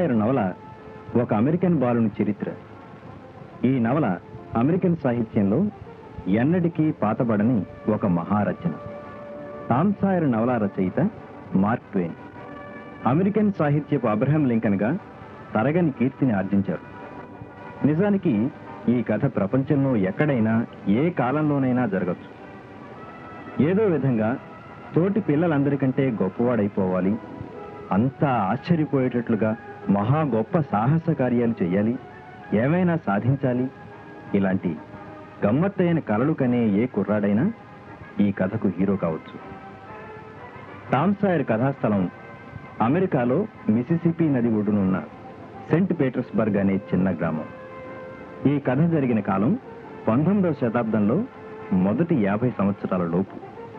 Sawyer నవల ఒక American బాలుని చరిత్ర ఈ నవల అమెరికన్ సాహిత్యంలో ఎన్నటికీ పాతబడని ఒక మహారచన టామ్ సాయర్ నవల రచయిత మార్క్ ట్వేన్ అమెరికన్ సాహిత్యపు అబ్రహం లింకన్గా తరగని కీర్తిని ఆర్జించారు నిజానికి ఈ కథ ప్రపంచంలో ఎక్కడైనా ఏ కాలంలోనైనా జరగచ్చు ఏదో విధంగా తోటి పిల్లలందరికంటే గొప్పవాడైపోవాలి అంతా ఆశ్చర్యపోయేటట్లుగా మహా గొప్ప సాహస కార్యాలు చేయాలి ఏమైనా సాధించాలి ఇలాంటి గమ్మత్తైన కలలు కనే ఏ కుర్రాడైనా ఈ కథకు హీరో కావచ్చు టామ్ సాయర్ కథాస్థలం అమెరికాలో మిసిసిపి నది ఒడ్డునున్న సెంట్ పీటర్స్బర్గ్ అనే చిన్న గ్రామం ఈ కథ జరిగిన కాలం పంతొమ్మిదవ శతాబ్దంలో మొదటి యాభై సంవత్సరాల లోపు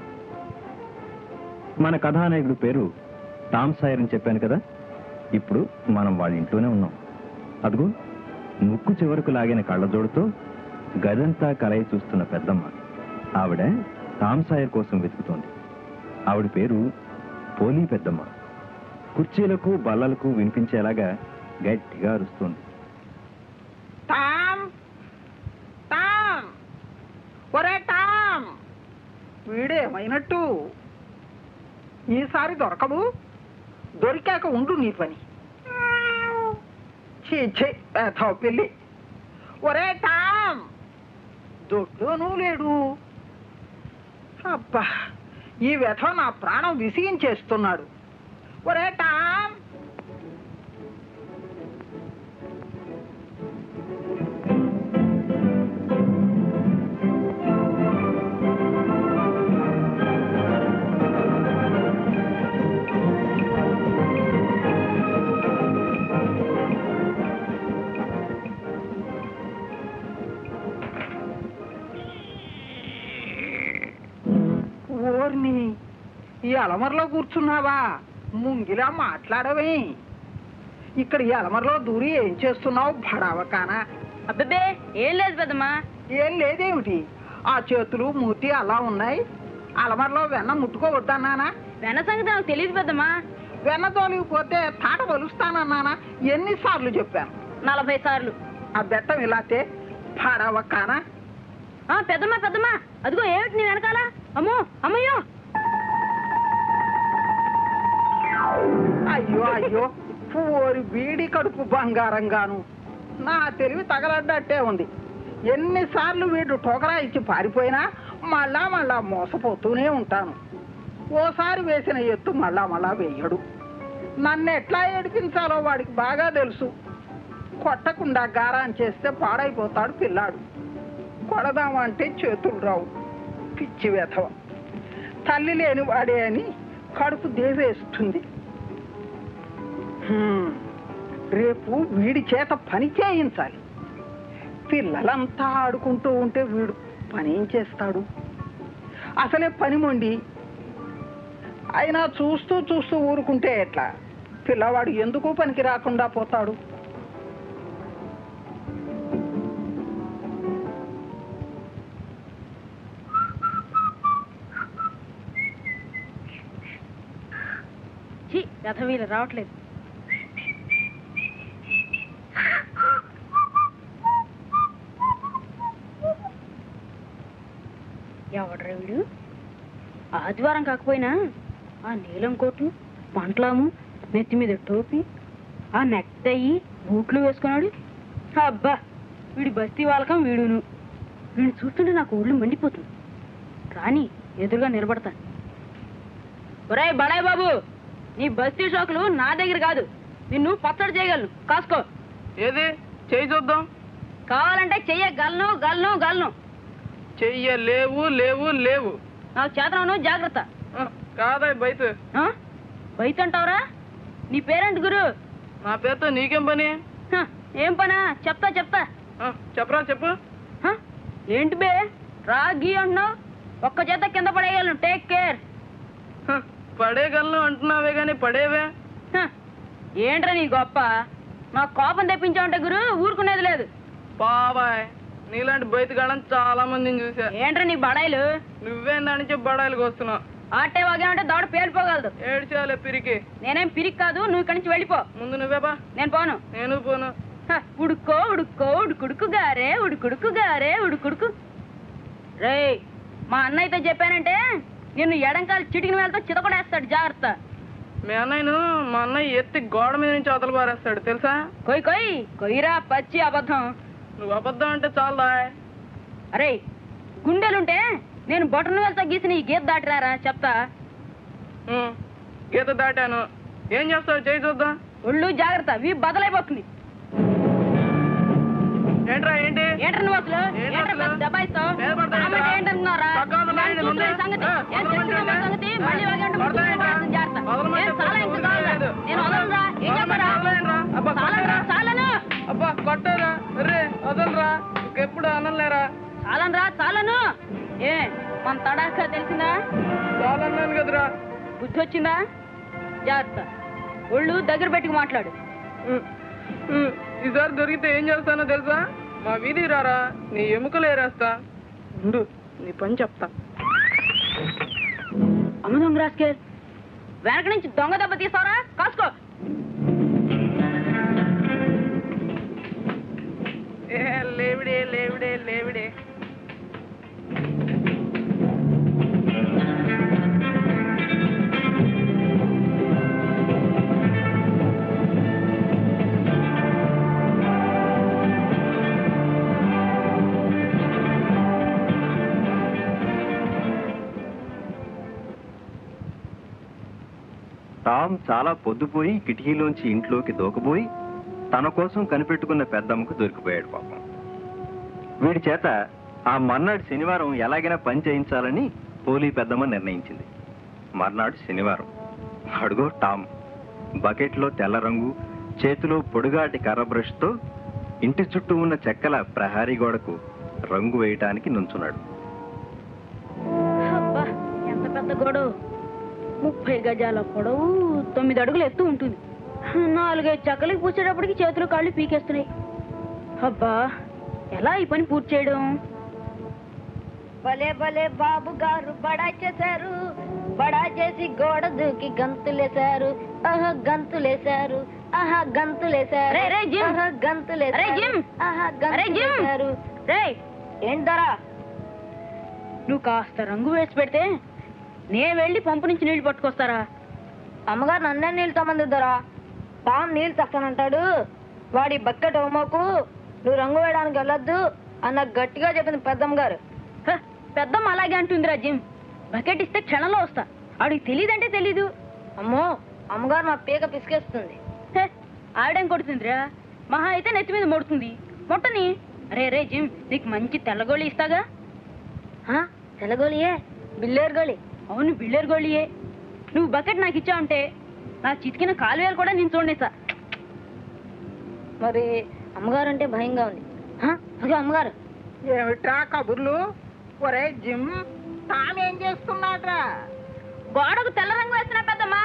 మన కథానాయకుడి పేరు టామ్ సాయర్ అని చెప్పాను కదా ఇప్పుడు మనం వాళ్ళ ఇంట్లోనే ఉన్నాం అదిగో ముక్కు చివరకు లాగిన కళ్ళజోడుతో గదంతా కలయి చూస్తున్న పెద్దమ్మ ఆవిడ టామ్ సాయర్ కోసం వెతుకుతోంది ఆవిడ పేరు పోలీ పెద్దమ్మ కుర్చీలకు బల్లలకు వినిపించేలాగా గట్టిగా అరుస్తోంది టామ్ టామ్ ఒరే టామ్ వీడేమైనట్టు ఈసారి దొరకవు దొరికాక ఉండు నీ పని చీ చీ వేతావు పిల్లి ఒరే టామ్ దొడ్లోనూ లేడు అబ్బా ఈ వ్యథ నా ప్రాణం విసిగించేస్తున్నాడు ఒరే టామ్ ఓర్ని ఈ అలమరలో కూర్చున్నావా ముంగిలా మాట్లాడవే ఇక్కడ ఈ అలమరలో దూరి ఏం చేస్తున్నావు భడావకానా అబ్బబ్బే ఏం లేదు పెద్దమ్మా ఏం లేదేమిటి ఆ చేతులు మూతి అలా ఉన్నాయి అలమరలో వెన్న ముట్టుకోవద్దన్నానా వెన్న సంగతి నాకు తెలియదు పెద్దమ్మా వెన్న తోలిగిపోతే తాట వలుస్తానన్నానా ఎన్నిసార్లు చెప్పాను నలభై సార్లు ఆ బెట్టం ఇలాతే భడావకానా ఆ పెద్దమ్మా పెద్దమ్మా అదిగో ఏమిటి నీ వెనకాల అమ్మో అమ్మయ్యో అయ్యో అయ్యో ఓరి బీడి కడుపు బంగారంగాను నా తెలివి తగలడ్డట్టే ఉంది ఎన్నిసార్లు వీడు టోకరా ఇచ్చి పారిపోయినా మళ్ళా మళ్ళా మోసపోతూనే ఉంటాను ఓసారి వేసిన ఎత్తు మళ్ళా మళ్ళా వేయడు నన్ను ఎట్లా ఏడిపించాలో వాడికి బాగా తెలుసు కొట్టకుండా గారాన్ చేస్తే పాడైపోతాడు పిల్లాడు కొడదామంటే చేతులు రావు పిచ్చి వెధవ తల్లి లేని వాడే అని కడుపు దేవేస్తుంది హ్మ్. రేపు వీడి చేత పని చేయించాలి పిల్లలంతా ఆడుకుంటూ ఉంటే వీడు పని ఏం చేస్తాడు అసలే పని మొండి అయినా చూస్తూ చూస్తూ ఊరుకుంటే ఎట్లా పిల్లవాడు ఎందుకు పనికి రాకుండా పోతాడు ఛీ రథ వీలు రావట్లేదు ఎవడ్రా వీడు ఆదివారం కాకపోయినా ఆ నీలం కోటు పంటలాము నెత్తి మీద టోపీ ఆ నెక్టయి బూట్లు వేసుకున్నాడు అబ్బా వీడి బస్తీ వాళ్ళకం వీడును వీడిని చూస్తుంటే నాకు ఒళ్ళు మండిపోతుంది కానీ ఎదురుగా నిలబడతాను ఒరేయ్ బడాయ్ బాబు నీ బస్తీ షోకులు నా దగ్గర కాదు నిన్ను పచ్చడి చేయగలను కాసుకో ఏది చెయ్యి చూద్దాం కావాలంటే చెయ్యగలను గలను గలను చెయ్య లేవు లేవు లేవు నాకు చేతనవును జాగ్రత్త ఆ, కాదా బయట ఆ? బయట అంటావురా నీ పేరెంట్ గురు నా పేరుతో నీకేం పని హ, ఏం పనా చెప్తా చెప్తా ఆ, చెప్పరా చెప్పు హ? ఏంటి బే రాగి అంటున్నావు ఒక్క చేత కింద పడేయగలను టేక్ కేర్ హ, పడేయగలను అంటున్నావే గాని పడేవే హ, ఏంట్రా నీ గొప్ప నాకు కోపం తెప్పించావంటే గురు ఊరుకునేది లేదు బాబాయ్ నీలాంటి బయటగాళ్ళని చాలా మందిని చూసా ఏంట్రా నీ బడాయిలు నువ్వే దాని నుంచి బడాయిలకు వస్తున్నావు ఆటే వాగామంటే దవడ పేలిపోగలదు ఏడ్చాలే పిరికి నేనేం పిరికి కాదు నువ్వు ఇక్కడి నుంచి వెళ్ళిపో ముందు నువ్వేబా నేను పోను నేను పోను హ, ఉడుక్కో ఉడుక్కో ఉడుకుడుకు గారే ఉడుకుడుకు గారే ఉడుకుడుకు రే మా అన్నయ్యతో చెప్పానంటే నిన్ను ఎడంకాలు చిటికిన వేలతో చితకొడేస్తాడు జాగ్రత్త మీ అన్నయ్యను మా అన్నయ్య ఎత్తి గోడ మీద నుంచి అవతల పారేస్తాడు తెలుసా కొయ్ కొయ్ కొయ్యరా పచ్చి అబద్ధం నువ్వు అబద్ధం అంటే చాలదా అరే గుండెలుంటే నేను బొటన వేలతో గీసిన ఈ గీత దాటిరారా చెప్తా ఉం, గీత దాటాను ఏం చేస్తావు చేయి చూద్దాం ఒళ్ళు జాగ్రత్త వీ బదలైపోతుంది ఏంట్రా ఏంటి ఏంటర్ నువ్వు అసలు ఏంటి ఏంటర్ అసలు? పెద్ద దబాయిస్తావు? మీద పడతాయి ఆమె ఏంట్రా? ఏంటనుకున్నారా? పక్కన ఇవాళ ఉంది, చూస్తున్న ఉంది. సంగతి. ఆ, ఏం వదలమంటే చేస్తున్నావు ఏంటి? సంగతి? మళ్ళీ వాగంటే పడతాయి ముట్టుకునే ఏంట్రా? ప్రయత్నం చేస్తా. వదలమంటే ఏం చాలా ఇంకా వదలలేదు. కావాలా? నేను వదలనురా. ఏం వదలమంటే చెప్పరా? వదలలేనురా. అబ్బా, చాలనురా, కొట్టరా? చాలను. అబ్బా కొట్టరా రే వదలరా ఇంకెప్పుడు అనలేరా చాలనురా, చాలను. ఏ మన తడాక తెలిసిందా చాలన్నాను కదరా బుద్ధి వచ్చిందా జాగ్రత్త ఒళ్ళు దగ్గర పెట్టుకు మాట్లాడు ఉ, ఉ, ఈసారి దొరికితే ఏం చేస్తానో తెలుసా మా వీధి రారా నీ ఎముకలు ఏరేస్తా ఉండు నీ పని చెప్తా అమ్మ దొంగ రాసుకే వెనక నుంచి దొంగ దెబ్బ తీసావరా కాసుకో ఏ లేవిడే లేవిడే లేవిడే టామ్ చాలా పొద్దుపోయి కిటికీలోంచి ఇంట్లోకి దూకబోయి తన కోసం కనిపెట్టుకున్న పెద్దమ్మకు దొరికిపోయాడు పాపం వీడి చేత ఆ మర్నాడు శనివారం ఎలాగైనా పని చేయించాలని పోలీ పెద్దమ్మ నిర్ణయించింది మర్నాడు శనివారం అడుగో టామ్ బకెట్లో తెల్ల రంగు చేతిలో పొడుగాటి కర్ర బ్రష్తో ఇంటి చుట్టూ ఉన్న చెక్కల ప్రహారీ గోడకు రంగు వేయటానికి నుంచున్నాడు అబ్బా ఎంత పెద్ద గొడవ ముప్పై గజాల పొడవు తొమ్మిది అడుగులు ఎత్తు ఉంటుంది నాలుగైదు చెక్కలకి పూసేటప్పటికి చేతులు కాళ్ళు పీకేస్తున్నాయి అబ్బా ఎలా ఈ పని పూర్తి చేయడం భలే భలే బాబు గారు బడా చేశారు బడా చేసి గోడ దూకి గంతులేశారు ఆహా గంతులేశారు ఆహా గంతులేశారు రే, రే, జిమ్. ఆహా అరే, గంతులేశారు జిమ్. ఆహా అరే, జిమ్. గంతులేశారు రే ఏంటరా నువ్వు కాస్త రంగు వేసి పెడితే నే వెళ్ళి పంపు నుంచి నీళ్లు పట్టుకొస్తారా అమ్మగారు నన్నే నీళ్ళు తమ్మందిద్దరా తాను నీళ్ళు తస్తానంటాడు వాడి బకెట్ హోమోకు నువ్వు రంగు వేయడానికి వెళ్ళొద్దు అన్న గట్టిగా చెప్పింది పెద్దమ్మ గారు హ, పెద్దమ్మ అలాగే అంటుందిరా జిమ్ బకెట్ ఇస్తే క్షణంలో వస్తా ఆడికి తెలియదంటే తెలీదు అమ్మో అమ్మగారు నా పీక పిసికేస్తుంది హే, ఆవిడేం కొడుతుందిరా మహా అయితే నెత్తి మీద మొడుతుంది మొట్టని అరే రే జిమ్ నీకు మంచి తెల్లగోళి ఇస్తాగా హా? తెల్లగోలియే బిల్లేరు గోలి అవును బిళ్ళేరు గోళియే నువ్వు బకెట్ నాకు ఇచ్చావంటే నా చితికిన కాలువేలు కూడా నేను చూడనేసా మరి అమ్మగారు అంటే భయంగా ఉంది హా? అదిగో అమ్మగారు ఏమిట్రా కబుర్లు ఒరే జిమ్ తానేం చేస్తున్నాడ్రా గోడకు తెల్ల రంగు వేస్తున్నా పెద్దమ్మా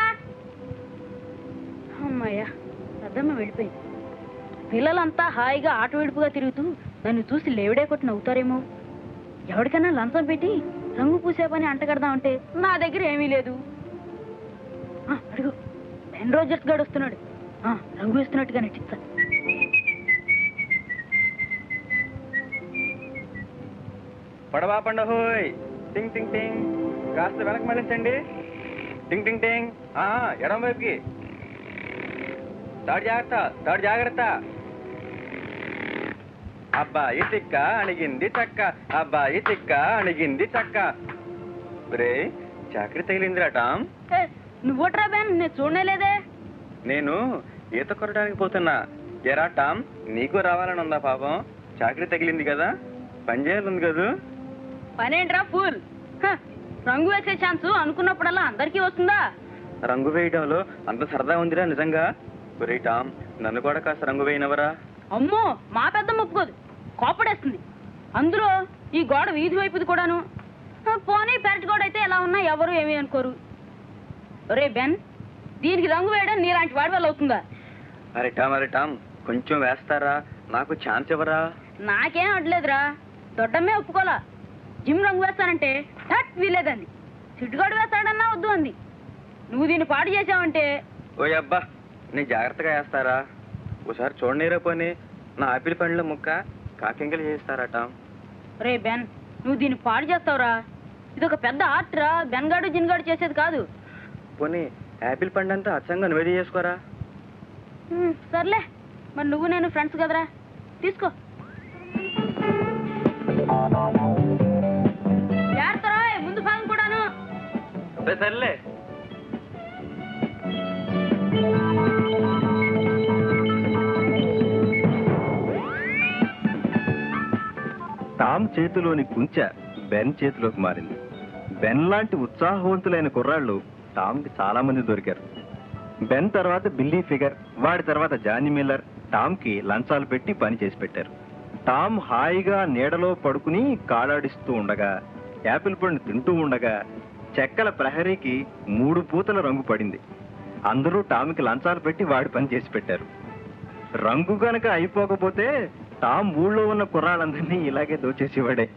అమ్మయ్యా పెద్దమ్మ వెళ్ళిపోయింది పిల్లలంతా హాయిగా ఆట విడుపుగా తిరుగుతూ నన్ను చూసి లేవిడే కొట్టి నవ్వుతారేమో ఎవరికైనా లంచం పెట్టి రంగు పూసే పని అంటగడదామంటే నా దగ్గర ఏమీ లేదు ఆ, అడుగు టెన్ రోజర్స్ గడు వస్తున్నాడు ఆ, రంగు వేస్తున్నట్టుగా నటిస్తా పడవా పండహోయ్ టింగ్ టింగ్ టింగ్ కాస్త వెనక్కి మళ్ళించండి టింగ్ టింగ్ టింగ్ ఆ, ఎడం వైపుకి తాడు జాగ్రత్త తాడు జాగ్రత్త అబ్బాయి తిక్క అణిగింది చక్క అబ్బాయి తిక్క అణిగింది చక్క రే చాకరి తగిలిందిరా టామ్ ఏ, నువ్వట్రా బ్యాన్ నేను చూడలేదే నేను ఈత కొట్టడానికి పోతున్నా ఎరా టామ్ నీకు రావాలని ఉందా పాపం చాకరీ తగిలింది కదా పని చేయాలి కదూ పనేంట్రా ఫుల్ రంగు వేసే ఛాన్స్ అనుకున్నప్పుడల్లా అందరికీ వస్తుందా రంగు వేయడంలో అంత సరదా ఉందిరా నిజంగా ఒరే టామ్ నన్ను కూడా కాస్త రంగు వేయనవరా అమ్మో మా పెద్దమ్మ ఒప్పుకోదు కోపడేస్తుంది అందులో ఈ గోడ వీధి వైపుది కూడాను ఆ, పోనీ పెరటి గోడ అయితే ఎలా ఉన్నా ఎవరు ఏమీ అనుకోరు ఒరే బెన్ దీనికి రంగు వేయడం నీలాంటి వాడి వల్ల అవుతుందా అరే టామ్ అరే టామ్ కొంచెం వేస్తారా నాకు ఛాన్స్ ఇవ్వరా నాకేం అడ్లేదురా దొడ్డమ్మే ఒప్పుకోలా జిమ్ రంగు వేస్తానంటే టట్ వీలేదండి సిట్టుగాడు వేస్తాడన్నా వద్దు అంది నువ్వు దీన్ని పాడు చేసావంటే ఓ అబ్బా నీ జాగ్రత్తగా వేస్తారా ఒకసారి చూడనీరా పోనీ నా ఆపిల్ పండ్ల ముక్క కాకింకలు చేస్తారట రే బెన్ నువ్వు దీన్ని పాడు చేస్తావురా ఇది ఒక పెద్ద ఆర్ట్ రా బెన్ గాడు జిన్ గాడు చేసేది కాదు పోనీ యాపిల్ పండు అంతా అచ్చంగా నువ్వే చేసుకోరా హ్మ్, సర్లే మరి నువ్వు నేను ఫ్రెండ్స్ కదరా తీసుకో జాగ్రత్తరా ముందు భాగం కూడాను అబ్బే సర్లే టామ్ చేతిలోని కుంచె బెన్ చేతిలోకి మారింది బెన్ లాంటి ఉత్సాహవంతులైన కుర్రాళ్ళు టామ్కి చాలా మంది దొరికారు బెన్ తర్వాత బిల్లీ ఫిగర్ వాడి తర్వాత జానీ మిల్లర్ టామ్కి లంచాలు పెట్టి పని చేసి పెట్టారు టామ్ హాయిగా నీడలో పడుకుని కాలాడిస్తూ ఉండగా యాపిల్ పండు తింటూ ఉండగా చెక్కల ప్రహరీకి మూడు పూతల రంగు పడింది అందరూ టామ్కి లంచాలు పెట్టి వాడి పని చేసి పెట్టారు రంగు గనక అయిపోకపోతే టామ్ ఊళ్ళో ఉన్న కుర్రాళ్ళందరినీ ఇలాగే దోచేసేవాడే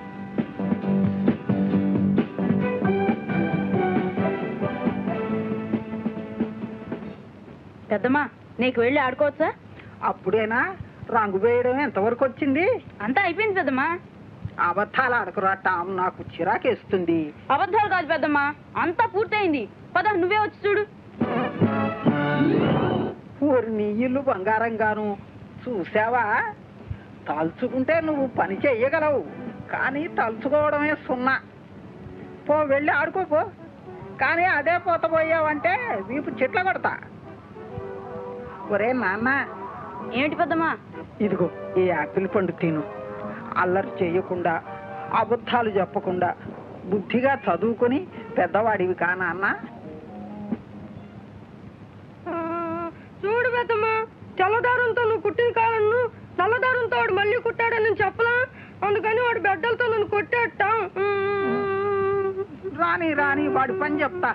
పెద్దమ్మా నీకు వెళ్ళి ఆడుకోవచ్చా అప్పుడేనా రంగు వేయడం ఎంతవరకు వచ్చింది అంతా అయిపోయింది పెద్దమ్మా అబద్ధాలు ఆడకురా టామ్ నాకు చిరాకేస్తుంది అబద్ధాలు కాదు పెద్దమ్మా అంతా పూర్తయింది పద నువ్వే వచ్చి చూడు ఊరి నీ ఇల్లు బంగారంగాను చూసావా తలుచుకుంటే నువ్వు పని చెయ్యగలవు కానీ తలుచుకోవడమే సున్నా పో వెళ్ళి ఆడుకోపో కానీ అదే పోతపోయావంటే వీపు చెట్ల కొడతా ఒరే నాన్న ఏమిటి పెద్దమ్మా ఇదిగో ఈ యాపిల్ పండు తిను అల్లరి చేయకుండా అబద్ధాలు చెప్పకుండా బుద్ధిగా చదువుకొని పెద్దవాడివి కా నాన్న చూడు పెద్దమ్మా చల్లదారంతో నువ్వు కుట్టిన కాలను నల్లదారంతో వాడు మళ్ళీ కుట్టాడని నేను చెప్పలా అందుకని వాడు బెడ్డలతో నన్ను కొట్టేట రాని రాని వాడి పని చెప్తా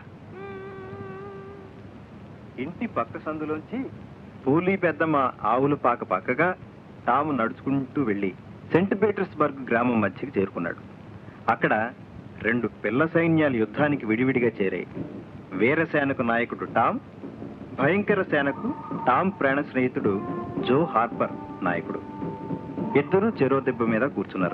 ఇంటి పక్క సందులోంచి పూలీ పెద్దమ్మ ఆవుల పాక పక్కగా తాము నడుచుకుంటూ వెళ్ళి సెంట్ పీటర్స్బర్గ్ గ్రామం మధ్యకి చేరుకున్నాడు అక్కడ రెండు పిల్ల సైన్యాలు యుద్ధానికి విడివిడిగా చేరాయి వీరసేనకు నాయకుడు టామ్ భయంకర సేనకు టామ్ ప్రాణ స్నేహితుడు జో హార్పర్ నాయకుడు ఇద్దరూ చెరో దెబ్బ మీద కూర్చున్నారు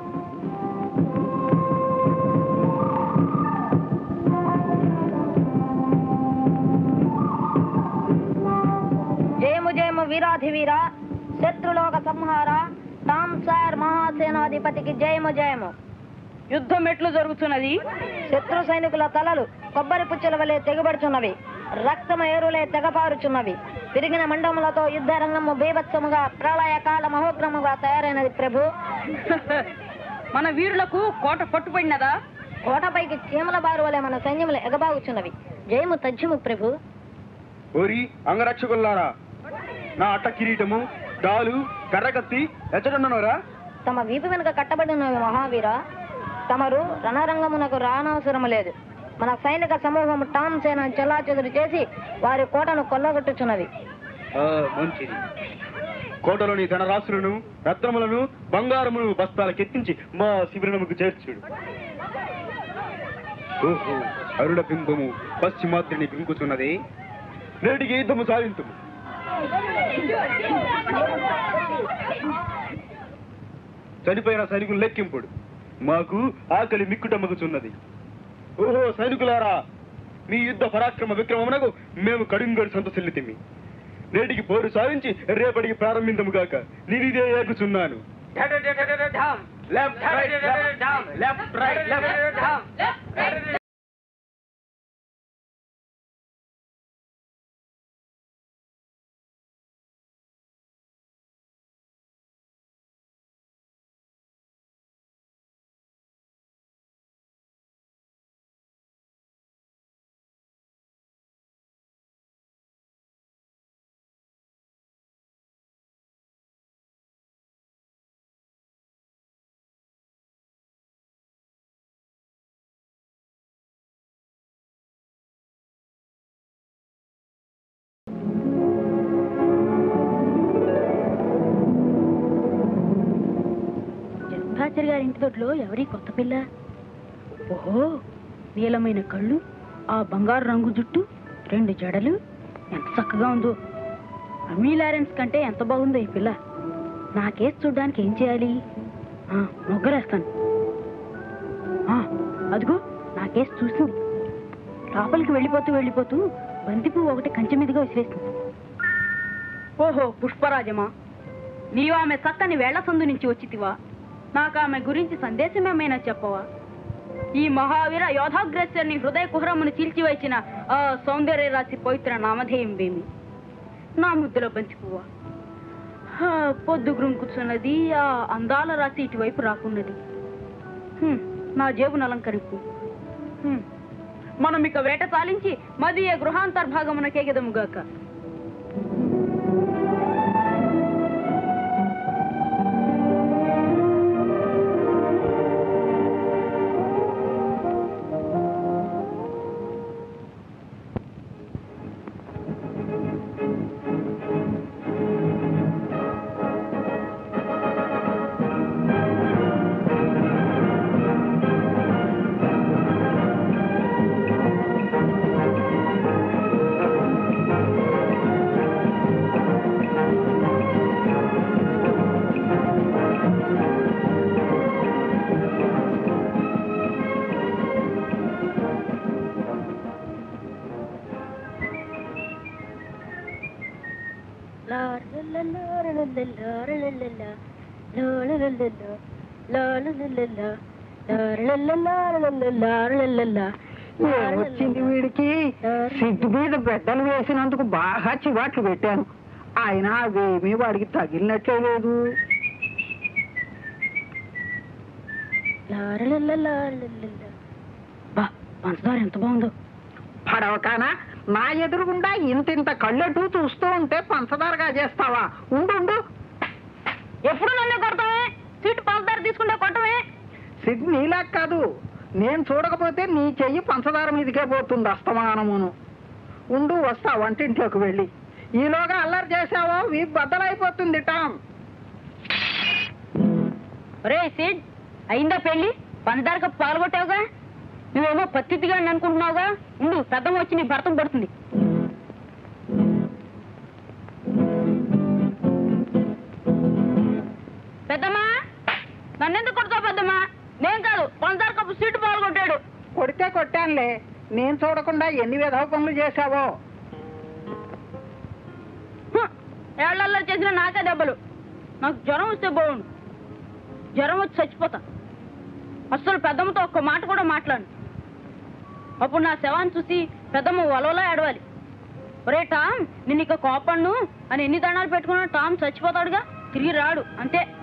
జయము జయము వీరాధి వీర శత్రులోక సంహార టామ్ సార్ మహాసేనాధిపతికి జయము జయము యుద్ధం ఎట్లు జరుగుతున్నది శత్రు సైనికుల తలలు కొబ్బరి పుచ్చుల వలె తెగబడుచున్నవి రక్తమ ఏరులే తెగపారుచున్నవి తిరిగిన మండములతో యుద్ధ రంగము బీభత్సముగా ప్రళయకాల మహోగ్రముగా తయారైనది ప్రభు మన వీరులకు కోట పట్టుపడినదా కోటపైకి చీమల బారు వలె మన సైన్యములు ఎగబాగుచున్నవి జయము తజ్జము ప్రభు ఓరి అంగరక్షకులారా నా అట్ట కిరీటము డాలు కర్రకత్తి ఎచ్చడున్ననోరా తమ వీపు వెనుక కట్టబడిన మహావీర తమరు రణరంగమునకు రానవసరము లేదు మన సైనిక సమూహము టామ్ సేన చెల్లాచెదురు చేసి వారి కోటను కొల్లగొట్టుచున్నది మంచిది కోటలోని ధనరాశులను రత్నములను బంగారమును బస్తాలకెత్తించి మా శిబిరముకు చేర్చుడు ఓహో అరుణ బింబము పశ్చిమాత్రిని బింకుచున్నది నేటికి యుద్ధము సాధింతుము చనిపోయిన సైనికులు లెక్కింపుడు మాకు ఆకలి మిక్కుటమ్మగుచున్నది ఓహో సైనికులారా మీ యుద్ధ పరాక్రమ విక్రమమునకు మేము కడుంగడు సంతసిల్లితిమి నేటికి పోరు సాధించి రేపటికి ప్రారంభించము గాక నేనిదే ఏగుచున్నాను left right left right left Jagadachari గారి ఇంటి దొడ్లో ఎవరి కొత్త పిల్ల ఓహో నీలమైన కళ్ళు ఆ బంగారు రంగు జుట్టు రెండు జడలు ఎంత చక్కగా ఉందో అమీ లారెన్స్ కంటే ఎంత బాగుందో ఈ పిల్ల నా కేసు చూడ్డానికి ఏం చేయాలి ఆ, మొగ్గలేస్తాను ఆ, అదిగో నా కేసు చూసింది లోపలికి వెళ్ళిపోతూ వెళ్ళిపోతూ బంతిపూ ఒకటి కంచె మీదుగా విసిరేసింది ఓహో పుష్పరాజమా నీవు ఆమె చక్కని వేళ్ల సందు నుంచి వచ్చితివా నాకు ఆమె గురించి సందేశమేమైనా చెప్పవా ఈ మహావీర యోధాగ్రస్యని హృదయ కుహరమును చీల్చివేసిన ఆ సౌందర్య రాశి పవిత్ర నామధేయం వేమి నా ముద్దులో బంతిపువ్వా హా, పొద్దు కూర్చున్నది ఆ అందాల రాశి ఇటువైపు రాకున్నది హ్మ్, నా జేబును అలంకరింపు హ్మ్, మనం ఇక వేట చాలించి మదీయ గృహాంతర్భాగమున కేగదముగాక వచ్చింది వీడికి సిగ్గు మీద బిడ్డలు వేసినందుకు బాగా చివాట్లు పెట్టాను ఆయన అవేమీ వాడికి తగిలినట్లే లేదు బా పంచదార ఎంత బాగుందో పడవకానా నా ఎదురుగుండా ఇంత ఇంత కళ్ళెట్టు చూస్తూ ఉంటే పంచదారగా చేస్తావా ఉండు ఉండు ఎప్పుడు నన్ను కొడతావే సీటు పంచదార తీసుకుంటే కొట్టవే సిగ్గు నీలా కాదు నేను చూడకపోతే నీ చెయ్యి పంచదార మీదకే పోతుంది అస్తమానమును ఉండు వస్తా వంటింట్లోకి వెళ్ళి ఈలోగా అల్లరి చేసావో వీ బద్దలైపోతుంది టామ్ ఒరే సీడ్ అయిందా పెళ్లి పంచదార కప్పు పాల్గొట్టావుగా నువ్వేమో పత్తిగా అనుకుంటున్నావుగా ఉండు పెద్దమ్మ వచ్చి నీ భర్తం పడుతుంది పెద్దమ్మా నన్నెందుకు కొడతావు పెద్దమ్మా నేను కాదు పంచదార కప్పు సీటు పాల్గొట్టాడు కొడితే కొట్టానులే నేను చూడకుండా ఎన్ని విధవ పనులు చేశావో హ, ఏళ్లలో చేసిన నాకే దెబ్బలు నాకు జ్వరం వస్తే బాగుండు జ్వరం వచ్చి చచ్చిపోతా అస్సలు పెద్దమ్మతో ఒక్క మాట కూడా మాట్లాడు అప్పుడు నా శవాన్ని చూసి పెద్దమ్మ వలవలా ఏడవాలి ఒరే టామ్ నేను ఇక కోపడ్ను అని ఎన్ని దండాలు పెట్టుకున్నా టామ్ చచ్చిపోతాడుగా తిరిగి రాడు అంతే